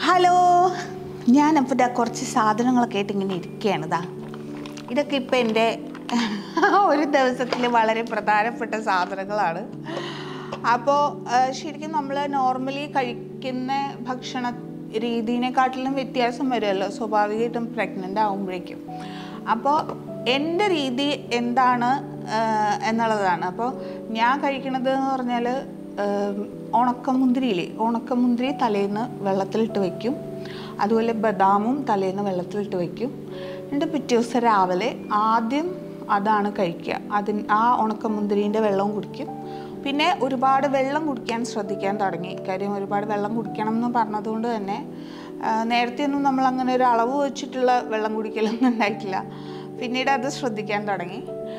hello ഞാനപ്പോൾ ഇതാ കുറച്ച് സാധനങ്ങളൊക്കെ ആയിട്ട് ഇങ്ങനെ ഇരിക്കുകയാണ് ഇതാ ഇതൊക്കെ ഇപ്പം എൻ്റെ ഒരു ദിവസത്തിൽ വളരെ പ്രധാനപ്പെട്ട സാധനങ്ങളാണ് അപ്പോൾ ശരിക്കും നമ്മൾ നോർമലി കഴിക്കുന്ന ഭക്ഷണ രീതിനെക്കാട്ടിലും വ്യത്യാസം വരുമല്ലോ സ്വാഭാവികമായിട്ടും പ്രഗ്നൻ്റ് ആകുമ്പോഴേക്കും അപ്പോൾ എൻ്റെ രീതി എന്താണ് ആ, എന്നുള്ളതാണ് അപ്പോൾ ഞാൻ കഴിക്കണത് എന്ന് പറഞ്ഞാൽ ഉണക്കമുന്തിരിയില്ലേ ഉണക്കമുന്തിരി തലേന്ന് വെള്ളത്തിലിട്ട് വെക്കും അതുപോലെ ബദാമും തലേന്ന് വെള്ളത്തിലിട്ട് വെക്കും എന്നിട്ട് പിറ്റേ ദിവസം രാവിലെ ആദ്യം അതാണ് കഴിക്കുക അതിന് ആ ഉണക്കമുന്തിരീൻ്റെ വെള്ളവും കുടിക്കും പിന്നെ ഒരുപാട് വെള്ളം കുടിക്കാൻ ശ്രദ്ധിക്കാൻ തുടങ്ങി കാര്യം ഒരുപാട് വെള്ളം കുടിക്കണം എന്ന് പറഞ്ഞതുകൊണ്ട് തന്നെ ആ, നേരത്തെയൊന്നും നമ്മൾ അങ്ങനെ ഒരു അളവ് വെച്ചിട്ടുള്ള വെള്ളം കുടിക്കലൊന്നും ഉണ്ടായിട്ടില്ല പിന്നീട് അത് ശ്രദ്ധിക്കാൻ തുടങ്ങി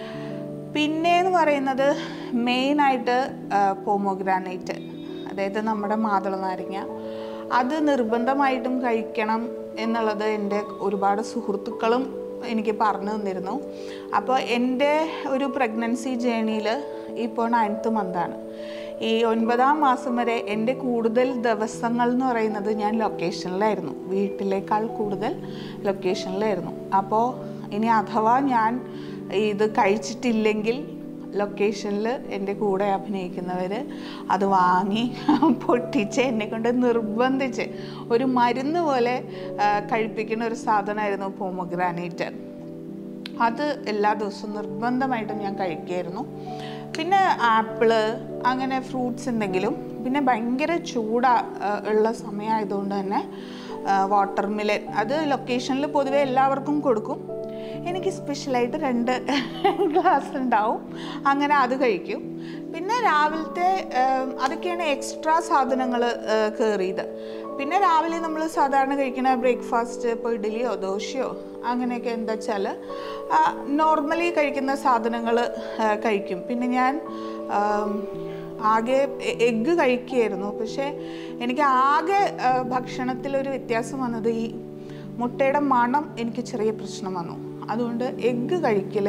പിന്നെ എന്ന് പറയുന്നത് മെയിനായിട്ട് പോമോഗ്രാനൈറ്റ് അതായത് നമ്മുടെ മാതള നാരങ്ങ അത് നിർബന്ധമായിട്ടും കഴിക്കണം എന്നുള്ളത് എൻ്റെ ഒരുപാട് സുഹൃത്തുക്കളും എനിക്ക് പറഞ്ഞു തന്നിരുന്നു അപ്പോൾ എൻ്റെ ഒരു പ്രഗ്നൻസി ജേണിയിൽ ഇപ്പോൾ നയൻത്ത് മന്താണ് ഈ ഒൻപതാം മാസം വരെ എൻ്റെ കൂടുതൽ ദിവസങ്ങൾ എന്ന് പറയുന്നത് ഞാൻ ലൊക്കേഷനിലായിരുന്നു വീട്ടിലേക്കാൾ കൂടുതൽ ലൊക്കേഷനിലായിരുന്നു അപ്പോൾ ഇനി അഥവാ ഞാൻ ഇത് കഴിച്ചിട്ടില്ലെങ്കിൽ ലൊക്കേഷനിൽ എൻ്റെ കൂടെ അഭിനയിക്കുന്നവർ അത് വാങ്ങി പൊട്ടിച്ച് എന്നെ കൊണ്ട് നിർബന്ധിച്ച് ഒരു മരുന്ന് പോലെ ആ, കഴിപ്പിക്കുന്ന ഒരു സാധനമായിരുന്നു പോമോഗ്രാനൈറ്റ് അത് എല്ലാ ദിവസവും നിർബന്ധമായിട്ടും ഞാൻ കഴിക്കുമായിരുന്നു പിന്നെ ആപ്പിള് അങ്ങനെ ഫ്രൂട്ട്സ് എന്തെങ്കിലും പിന്നെ ഭയങ്കര ചൂടാ ആ, ഉള്ള സമയമായതുകൊണ്ട് തന്നെ വാട്ടർ മിലൻ അത് ലൊക്കേഷനിൽ പൊതുവെ എല്ലാവർക്കും കൊടുക്കും എനിക്ക് സ്പെഷ്യലായിട്ട് രണ്ട് ഗ്ലാസ് ഉണ്ടാവും അങ്ങനെ അത് കഴിക്കും പിന്നെ രാവിലത്തെ ഏം, അതൊക്കെയാണ് എക്സ്ട്രാ സാധനങ്ങൾ കയറിയത് പിന്നെ രാവിലെ നമ്മൾ സാധാരണ കഴിക്കുന്ന ബ്രേക്ക്ഫാസ്റ്റ് ഇപ്പോൾ ഇഡ്ഡലിയോ ദോശയോ അങ്ങനെയൊക്കെ എന്താ വെച്ചാൽ നോർമലി കഴിക്കുന്ന സാധനങ്ങൾ കഴിക്കും പിന്നെ ഞാൻ ആം, ആകെ എഗ്ഗ് കഴിക്കുകയായിരുന്നു പക്ഷേ എനിക്ക് ആകെ ആ, ഭക്ഷണത്തിലൊരു വ്യത്യാസം വന്നത് ഈ മുട്ടയുടെ മണം എനിക്ക് ചെറിയ പ്രശ്നം വന്നു അതുകൊണ്ട് എഗ്ഗ് കഴിക്കൽ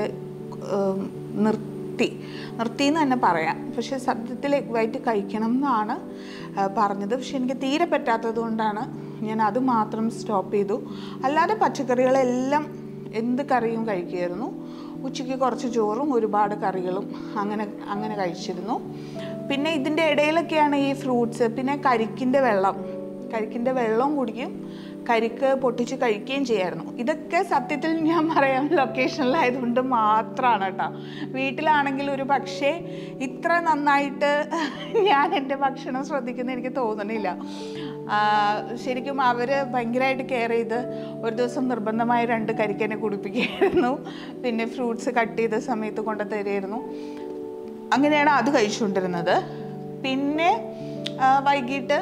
നിർത്തി നിർത്തി എന്ന് തന്നെ പറയാം പക്ഷേ സത്യത്തിൽ എഗ് വൈറ്റ് കഴിക്കണം എന്നാണ് ആ, പറഞ്ഞത് പക്ഷെ എനിക്ക് തീരെ പറ്റാത്തത് കൊണ്ടാണ് ഞാൻ അത് മാത്രം സ്റ്റോപ്പ് ചെയ്തു അല്ലാതെ പച്ചക്കറികളെല്ലാം എന്ത് കറിയും കഴിക്കുമായിരുന്നു ഉച്ചയ്ക്ക് കുറച്ച് ചോറും ഒരുപാട് കറികളും അങ്ങനെ അങ്ങനെ കഴിച്ചിരുന്നു പിന്നെ ഇതിൻ്റെ ഇടയിലൊക്കെയാണ് ഈ ഫ്രൂട്ട്സ് പിന്നെ കരിക്കിൻ്റെ വെള്ളം കരിക്കിൻ്റെ വെള്ളവും കുടിക്കും കരിക്ക് പൊട്ടിച്ച് കഴിക്കുകയും ചെയ്യായിരുന്നു ഇതൊക്കെ സത്യത്തിൽ ഞാൻ പറയാം ലൊക്കേഷനിലായതുകൊണ്ട് മാത്രമാണ് കേട്ടോ വീട്ടിലാണെങ്കിൽ ഒരു പക്ഷേ ഇത്ര നന്നായിട്ട് ഞാൻ എൻ്റെ ഭക്ഷണം ശ്രദ്ധിക്കുന്ന എനിക്ക് തോന്നണില്ല ആ, ശരിക്കും അവർ ഭയങ്കരമായിട്ട് കെയർ ചെയ്ത് ഒരു ദിവസം നിർബന്ധമായി രണ്ട് കരിക്കനെ കുടിപ്പിക്കുകയായിരുന്നു പിന്നെ ഫ്രൂട്ട്സ് കട്ട് ചെയ്ത സമയത്ത് കൊണ്ട് തരുമായിരുന്നു അങ്ങനെയാണ് അത് കഴിച്ചുകൊണ്ടിരുന്നത് പിന്നെ ആ, വൈകിട്ട്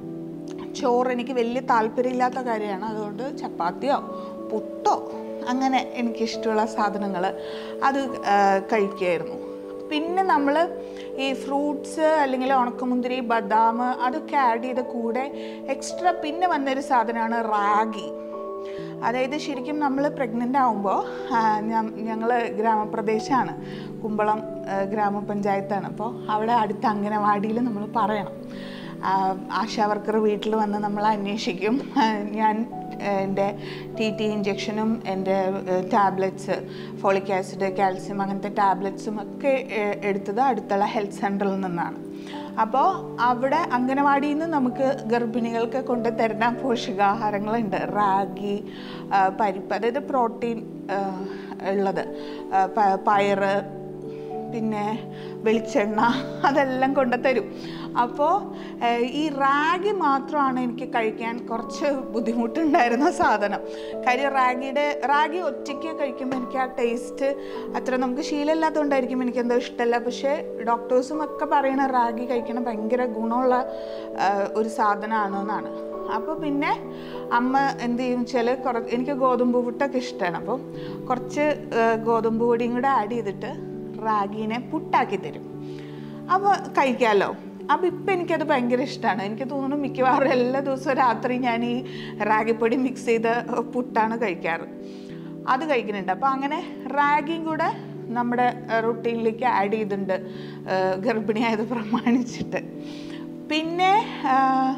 ചോറ് എനിക്ക് വലിയ താല്പര്യമില്ലാത്ത കാര്യമാണ് അതുകൊണ്ട് ചപ്പാത്തിയോ പുട്ടോ അങ്ങനെ എനിക്കിഷ്ടമുള്ള സാധനങ്ങൾ അത് ആ, കഴിക്കുമായിരുന്നു പിന്നെ നമ്മൾ ഈ ഫ്രൂട്ട്സ് അല്ലെങ്കിൽ ഉണക്കമുന്തിരി ബദാം അതൊക്കെ ആഡ് ചെയ്ത കൂടെ എക്സ്ട്രാ പിന്നെ വന്നൊരു സാധനമാണ് റാഗി അതായത് ശരിക്കും നമ്മൾ പ്രഗ്നൻ്റ് ആകുമ്പോൾ ഞങ്ങൾ ഗ്രാമപ്രദേശമാണ് കുമ്പളം ആ, ഗ്രാമപഞ്ചായത്താണ് അപ്പോൾ അവിടെ അടുത്ത അംഗനവാടിയിൽ നമ്മൾ പറയണം ആ, ആശാ വർക്കർ വീട്ടിൽ വന്ന് നമ്മൾ അന്വേഷിക്കും ആ, ഞാൻ ആ, എൻ്റെ ടി ടി ഇഞ്ചക്ഷനും എൻ്റെ ടാബ്ലറ്റ്സ് ഫോളിക് ആസിഡ് കാൽസ്യം അങ്ങനത്തെ ടാബ്ലറ്റ്സും ഒക്കെ എ- എടുത്തത് അടുത്തുള്ള ഹെൽത്ത് സെൻറ്ററിൽ നിന്നാണ് അപ്പോൾ അവിടെ അംഗനവാടിയിൽ നിന്ന് നമുക്ക് ഗർഭിണികൾക്ക് കൊണ്ട് തരുന്ന പോഷകാഹാരങ്ങളുണ്ട് റാഗി ആ, പരിപ്പ് അതായത് പ്രോട്ടീൻ ആ, ഉള്ളത് ആ, പ- പയറ് പിന്നെ വെളിച്ചെണ്ണ അതെല്ലാം കൊണ്ട് തരും അപ്പോൾ ഈ റാഗി മാത്രമാണ് എനിക്ക് കഴിക്കാൻ കുറച്ച് ബുദ്ധിമുട്ടുണ്ടായിരുന്ന സാധനം കാര്യം റാഗിയുടെ റാഗി ഒറ്റയ്ക്ക് കഴിക്കുമ്പോൾ എനിക്ക് ആ ടേസ്റ്റ് അത്ര നമുക്ക് ശീലമില്ലാത്തതുകൊണ്ടായിരിക്കും എനിക്ക് എന്തോ ഇഷ്ടമല്ല പക്ഷേ ഡോക്ടേഴ്സും ഒക്കെ പറയണ റാഗി കഴിക്കണം ഭയങ്കര ഗുണമുള്ള ആ, ഒരു സാധനമാണ് എന്നാണ് അപ്പോൾ പിന്നെ അമ്മ എന്ത് ചെയ്യും വെച്ചാൽ കുറ എനിക്ക് ഗോതമ്പ് പുട്ടൊക്കെ ഇഷ്ടമാണ് അപ്പം കുറച്ച് ആ, ഗോതമ്പ് പൊടിയും കൂടെ ആഡ് ചെയ്തിട്ട് റാഗീനെ പുട്ടാക്കി തരും അപ്പോൾ കഴിക്കാമല്ലോ അപ്പോൾ ഇപ്പം എനിക്കത് ഭയങ്കര ഇഷ്ടമാണ് എനിക്ക് തോന്നുന്നു മിക്കവാറും എല്ലാ ദിവസവും രാത്രി ഞാൻ ഈ റാഗിപ്പൊടി മിക്സ് ചെയ്ത പുട്ടാണ് കഴിക്കാറ് അത് കഴിക്കുന്നുണ്ട് അപ്പോൾ അങ്ങനെ റാഗിയും കൂടെ നമ്മുടെ റുട്ടീനിലേക്ക് ആഡ് ചെയ്തിട്ടുണ്ട് ആ, ഗർഭിണിയായത് പ്രമാണിച്ചിട്ട് പിന്നെ ആ,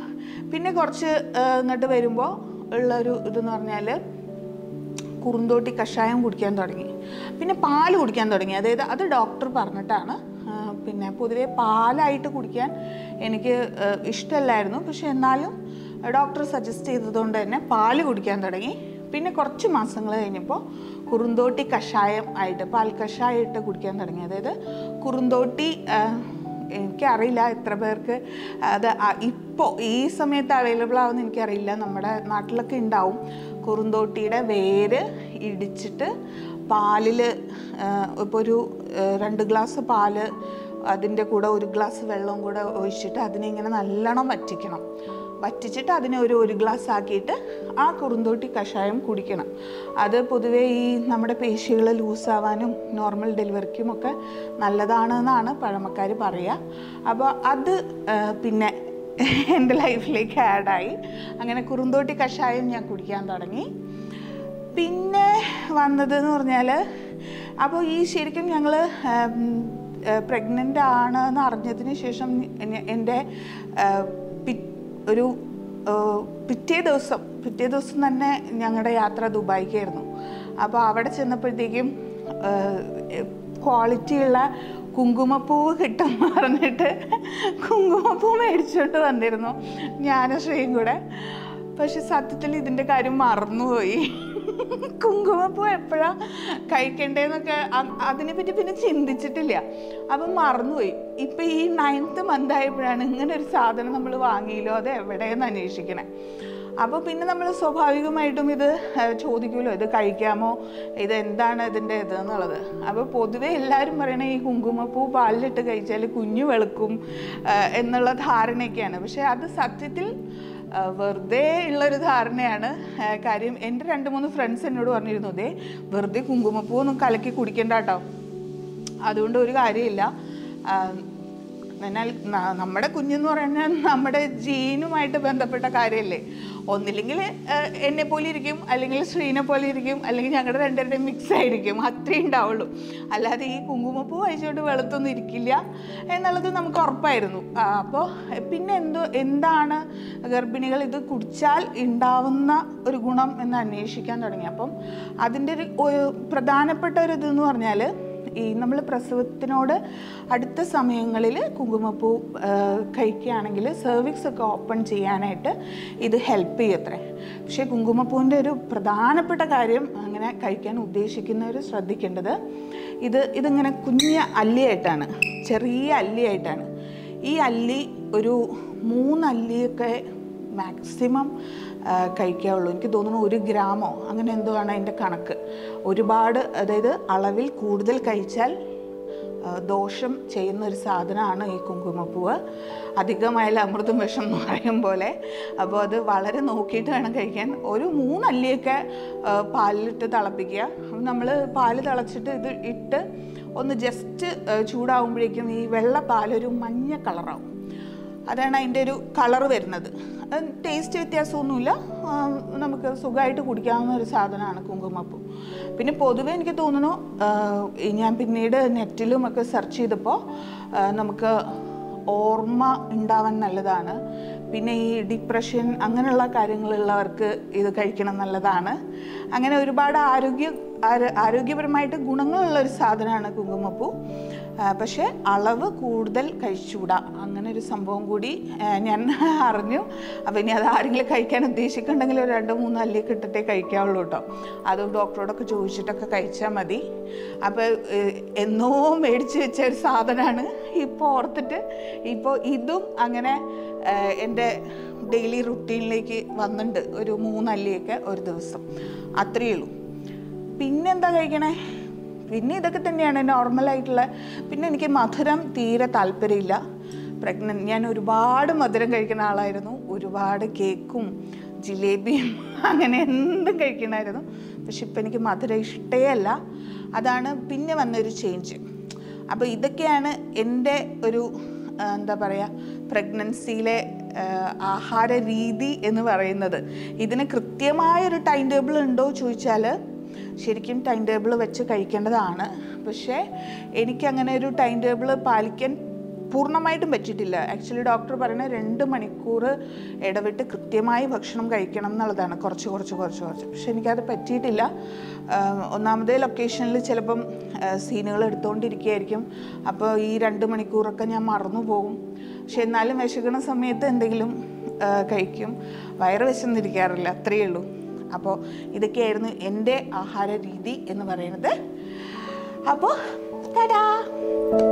പിന്നെ കുറച്ച് ആ, ഇങ്ങോട്ട് വരുമ്പോൾ ഉള്ളൊരു ഇതെന്ന് പറഞ്ഞാൽ കുറുന്തോട്ടി കഷായം കുടിക്കാൻ തുടങ്ങി പിന്നെ പാല് കുടിക്കാൻ തുടങ്ങി അതായത് അത് ഡോക്ടർ പറഞ്ഞിട്ടാണ് ആ, പിന്നെ പൊതുവെ പാലായിട്ട് കുടിക്കാൻ എനിക്ക് ആ, ഇഷ്ടമല്ലായിരുന്നു പക്ഷെ എന്നാലും ഡോക്ടർ സജസ്റ്റ് ചെയ്തതുകൊണ്ട് തന്നെ പാല് കുടിക്കാൻ തുടങ്ങി പിന്നെ കുറച്ച് മാസങ്ങൾ കഴിഞ്ഞപ്പോൾ കുറുന്തോട്ടി കഷായം ആയിട്ട് പാൽ കഷായം ഇട്ട് കുടിക്കാൻ തുടങ്ങി അതായത് കുറുന്തോട്ടി ആ, എനിക്കറിയില്ല എത്ര പേർക്ക് അത് ഇപ്പോൾ ഈ സമയത്ത് അവൈലബിൾ ആവുമെന്ന് എനിക്കറിയില്ല നമ്മുടെ നാട്ടിലൊക്കെ ഉണ്ടാവും കുറുന്തോട്ടിയുടെ വേര് ഇടിച്ചിട്ട് പാലിൽ ഇപ്പോൾ ഒരു ആ, രണ്ട് ഗ്ലാസ് പാല് അതിൻ്റെ കൂടെ ഒരു ഗ്ലാസ് വെള്ളവും കൂടെ ഒഴിച്ചിട്ട് അതിനെ ഇങ്ങനെ നല്ലോണം വറ്റിക്കണം വറ്റിച്ചിട്ട് അതിനെ ഒരു ഒരു ഗ്ലാസ് ആക്കിയിട്ട് ആ കുറുന്തോട്ടി കഷായം കുടിക്കണം അത് പൊതുവേ ഈ നമ്മുടെ പേശികൾ ലൂസാവാനും നോർമൽ ഡെലിവറിക്കും ഒക്കെ നല്ലതാണെന്നാണ് പഴമക്കാർ പറയുക അപ്പോൾ അത് ആ, പിന്നെ എൻ്റെ ലൈഫിലേക്ക് ആഡായി അങ്ങനെ കുറുന്തോട്ടി കഷായം ഞാൻ കുടിക്കാൻ തുടങ്ങി പിന്നെ വന്നതെന്ന് പറഞ്ഞാൽ അപ്പോൾ ഈ ശരിക്കും ഞങ്ങൾ പ്രഗ്നൻ്റ് ആണെന്ന് അറിഞ്ഞതിന് ശേഷം ഞ- എൻ്റെ ആ, പി- ഒരു ആ, പിറ്റേ ദിവസം പിറ്റേ ദിവസം തന്നെ ഞങ്ങളുടെ യാത്ര ദുബായിക്കായിരുന്നു അപ്പോൾ അവിടെ ചെന്നപ്പോഴത്തേക്കും ക്വാളിറ്റിയുള്ള കുങ്കുമപ്പൂവ് കിട്ടും എന്ന് പറഞ്ഞിട്ട് കുങ്കുമപ്പൂ മേടിച്ചുകൊണ്ട് വന്നിരുന്നു ഞാനും ശ്രീയും കൂടെ പക്ഷെ സത്യത്തിൽ ഇതിൻ്റെ കാര്യം മറന്നുപോയി കുങ്കുമപ്പൂ എപ്പോഴാ കഴിക്കണ്ടേന്നൊക്കെ അ- അതിനെപ്പറ്റി പിന്നെ ചിന്തിച്ചിട്ടില്ല അപ്പം മറന്നുപോയി ഇപ്പം ഈ നയൻത്ത് മന്ത് ആയപ്പോഴാണ് ഇങ്ങനെ ഒരു സാധനം നമ്മൾ വാങ്ങിയല്ലോ അത് എവിടെയെന്ന് അന്വേഷിക്കണേ അപ്പോൾ പിന്നെ നമ്മൾ സ്വാഭാവികമായിട്ടും ഇത് ഏഹ്, ചോദിക്കുമല്ലോ ഇത് കഴിക്കാമോ ഇത് എന്താണ് ഇതിൻ്റെ ഇത് എന്നുള്ളത് അപ്പോൾ പൊതുവേ എല്ലാവരും പറയണ ഈ കുങ്കുമപ്പൂ പാലിലിട്ട് കഴിച്ചാൽ കുഞ്ഞു വെളുക്കും ഏഹ്, എന്നുള്ള ധാരണയൊക്കെയാണ് പക്ഷേ അത് സത്യത്തിൽ ആ, വെറുതെ ഉള്ളൊരു ധാരണയാണ് ആ, കാര്യം എൻ്റെ രണ്ട് മൂന്ന് ഫ്രണ്ട്സ് എന്നോട് പറഞ്ഞിരുന്നു അതെ വെറുതെ കുങ്കുമപ്പൂ ഒന്നും കലക്കി കുടിക്കണ്ട കേട്ടോ അതുകൊണ്ട് ഒരു കാര്യമില്ല ആ, എന്നാൽ ന- നമ്മുടെ കുഞ്ഞെന്ന് പറഞ്ഞാൽ നമ്മുടെ ജീനുമായിട്ട് ബന്ധപ്പെട്ട കാര്യമല്ലേ ഒന്നില്ലെങ്കിൽ എന്നെ പോലെ ഇരിക്കും അല്ലെങ്കിൽ ശ്രീനെ പോലെ ഇരിക്കും അല്ലെങ്കിൽ ഞങ്ങളുടെ രണ്ടുപേരുടെയും മിക്സ് ആയിരിക്കും അത്രേ ഉണ്ടാവുള്ളൂ അല്ലാതെ ഈ കുങ്കുമപ്പൂ കഴിച്ചുകൊണ്ട് വെളുത്തൊന്നും ഇരിക്കില്ല എന്നുള്ളത് നമുക്ക് ഉറപ്പായിരുന്നു അപ്പോൾ പിന്നെ എന്തോ എന്താണ് ഗർഭിണികൾ ഇത് കുടിച്ചാൽ ഉണ്ടാവുന്ന ഒരു ഗുണം എന്ന് അന്വേഷിക്കാൻ തുടങ്ങി അപ്പം അതിൻ്റെ ഒരു ഒരു പ്രധാനപ്പെട്ട ഒരു ഇതെന്ന് പറഞ്ഞാൽ ഈ നമ്മൾ പ്രസവത്തിനോട് അടുത്ത സമയങ്ങളിൽ കുങ്കുമപ്പൂ ആ, കഴിക്കുകയാണെങ്കിൽ സെർവിക്സ് ഒക്കെ ഓപ്പൺ ചെയ്യാനായിട്ട് ഇത് ഹെൽപ്പ് ചെയ്യത്രേ പക്ഷേ കുങ്കുമപ്പൂവിൻ്റെ ഒരു പ്രധാനപ്പെട്ട കാര്യം അങ്ങനെ കഴിക്കാൻ ഉദ്ദേശിക്കുന്നവർ ശ്രദ്ധിക്കേണ്ടത് ഇത് ഇതിങ്ങനെ കുഞ്ഞ അല്ലിയായിട്ടാണ് ചെറിയ അല്ലിയായിട്ടാണ് ഈ അല്ലി ഒരു മൂന്ന് അല്ലിയൊക്കെ മാക്സിമം കഴിക്കാവുള്ളൂ എനിക്ക് തോന്നുന്നു ഒരു ഗ്രാമോ അങ്ങനെ എന്തോ ആണ് അതിൻ്റെ കണക്ക് ഒരുപാട് അതായത് അളവിൽ കൂടുതൽ കഴിച്ചാൽ ആ, ദോഷം ചെയ്യുന്ന ഒരു സാധനമാണ് ഈ കുങ്കുമപ്പൂവ് അധികമായാലും അമൃതം വിഷം എന്ന് പറയും പോലെ അപ്പോൾ അത് വളരെ നോക്കിയിട്ട് വേണം കഴിക്കാൻ ഒരു മൂന്നല്ലിയൊക്കെ ആ, പാലിലിട്ട് തിളപ്പിക്കുക നമ്മൾ പാല് തിളച്ചിട്ട് ഇത് ഇട്ട് ഒന്ന് ജസ്റ്റ് ചൂടാവുമ്പോഴേക്കും ഈ വെള്ള പാലൊരു മഞ്ഞ കളറാവും അതാണ് അതിൻ്റെ ഒരു കളർ വരുന്നത് ടേസ്റ്റ് വ്യത്യാസമൊന്നുമില്ല ആ, നമുക്ക് സുഖമായിട്ട് കുടിക്കാവുന്ന ഒരു സാധനമാണ് കുങ്കുമപ്പൂ പിന്നെ പൊതുവേ എനിക്ക് തോന്നുന്നു ആ, ഈ ഞാൻ പിന്നീട് നെറ്റിലും ഒക്കെ സെർച്ച് ചെയ്തപ്പോൾ ആ, നമുക്ക് ഓർമ്മ ഉണ്ടാവാൻ നല്ലതാണ് പിന്നെ ഈ ഡിപ്രഷൻ അങ്ങനെയുള്ള കാര്യങ്ങളുള്ളവർക്ക് ഇത് കഴിക്കണം നല്ലതാണ് അങ്ങനെ ഒരുപാട് ആരോഗ്യ ആരോ- ആരോഗ്യപരമായിട്ട് ഗുണങ്ങളുള്ള ഒരു സാധനമാണ് കുങ്കുമപ്പൂ ആ, പക്ഷേ അളവ് കൂടുതൽ കഴിച്ചുകൂടാ അങ്ങനെ ഒരു സംഭവം കൂടി ആ, ഞാൻ അറിഞ്ഞു അപ്പോൾ ഇനി അത് ആരെങ്കിലും കഴിക്കാൻ ഉദ്ദേശിക്കുന്നുണ്ടെങ്കിൽ ഒരു രണ്ട് മൂന്ന് അല്ലിയൊക്കെ ഇട്ടിട്ടേ കഴിക്കാവുള്ളൂ കേട്ടോ അത് ഡോക്ടറോടൊക്കെ ചോദിച്ചിട്ടൊക്കെ കഴിച്ചാൽ മതി അപ്പോൾ എന്നോ മേടിച്ച് വെച്ച ഒരു സാധനമാണ് ഇപ്പോൾ ഓർത്തിട്ട് ഇപ്പോൾ ഇതും അങ്ങനെ ആ, എൻ്റെ ഡെയിലി റുട്ടീനിലേക്ക് വന്നിട്ടുണ്ട് ഒരു മൂന്നല്ലിയൊക്കെ ഒരു ദിവസം അത്രയേ ഉള്ളൂ പിന്നെന്താ കഴിക്കണേ പിന്നെ ഇതൊക്കെ തന്നെയാണ് നോർമലായിട്ടുള്ള പിന്നെ എനിക്ക് മധുരം തീരെ താല്പര്യമില്ല പ്രഗ്നൻ്റ് ഞാൻ ഒരുപാട് മധുരം കഴിക്കുന്ന ആളായിരുന്നു ഒരുപാട് കേക്കും ജിലേബിയും അങ്ങനെ എന്തും കഴിക്കണമായിരുന്നു പക്ഷെ ഇപ്പം എനിക്ക് മധുരം ഇഷ്ടേ അല്ല അതാണ് പിന്നെ വന്നൊരു ചേഞ്ച് അപ്പോൾ ഇതൊക്കെയാണ് എൻ്റെ ഒരു ആ, എന്താ പറയുക പ്രഗ്നൻസിയിലെ ആഹാര രീതി എന്ന് പറയുന്നത് ഇതിന് കൃത്യമായൊരു ടൈം ടേബിൾ ഉണ്ടോ ചോദിച്ചാൽ ശരിക്കും ടൈം ടേബിൾ വെച്ച് കഴിക്കേണ്ടതാണ് പക്ഷേ എനിക്കങ്ങനെ ഒരു ടൈം ടേബിൾ പാലിക്കാൻ പൂർണ്ണമായിട്ടും പറ്റിയിട്ടില്ല ആക്ച്വലി ഡോക്ടർ പറയുന്നത് രണ്ട് മണിക്കൂർ ഇടവിട്ട് കൃത്യമായി ഭക്ഷണം കഴിക്കണം എന്നുള്ളതാണ് കുറച്ച് കുറച്ച് കുറച്ച് കുറച്ച് പക്ഷെ എനിക്കത് പറ്റിയിട്ടില്ല ആഹ് ഒന്നാമതേ ലൊക്കേഷനിൽ ചിലപ്പം സീനുകൾ എടുത്തുകൊണ്ടിരിക്കുകയായിരിക്കും അപ്പോൾ ഈ രണ്ട് മണിക്കൂറൊക്കെ ഞാൻ മറന്നു പോകും പക്ഷെ എന്നാലും വിശക്കണ സമയത്ത് എന്തെങ്കിലും ആഹ് കഴിക്കും വയറ് വിശന്നിരിക്കാറില്ല അത്രയേ ഉള്ളൂ അപ്പോൾ ഇതൊക്കെയായിരുന്നു എൻ്റെ ആഹാര രീതി എന്ന് പറയുന്നത് അപ്പോൾ തടാ